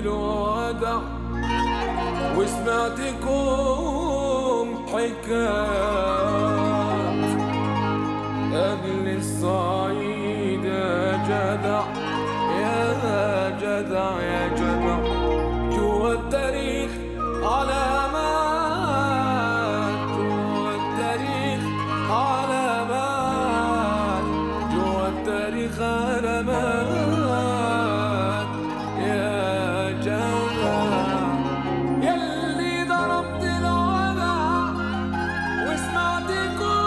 الودع وسمعتكم حكايات أهل الصعيد يا جدع يا جدع يا جدع جوا التاريخ علامات جوا التاريخ علامات جوا التاريخ علامات يا جدع يلي ضربت الودع وسمعتكم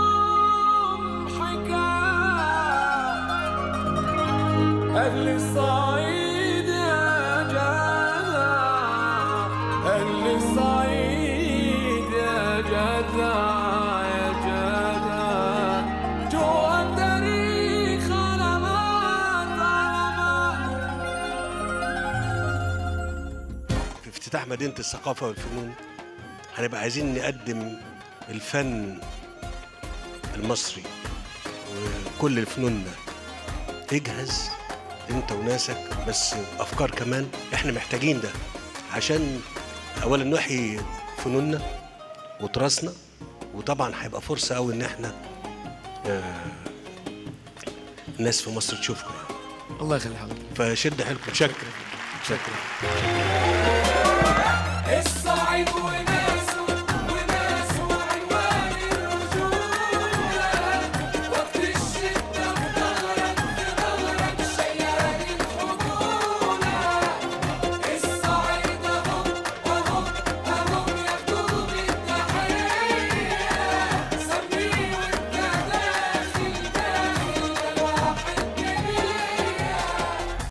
حكايات أهل الصعيد يا جدع أهل الصعيد يا جدع يا جدع جوا التاريخ علامات علامات في افتتاح مدينة الثقافة والفنون هنبقى عايزين نقدم الفن المصري وكل فنوننا اجهز انت وناسك بس افكار كمان احنا محتاجين ده عشان اولا نحيي فنوننا وتراثنا وطبعا هيبقى فرصة قوي ان احنا آه، الناس في مصر تشوفكم يعني. الله يخلي حضرتك فشد حيلكم شكرا شكرا الصعيد وين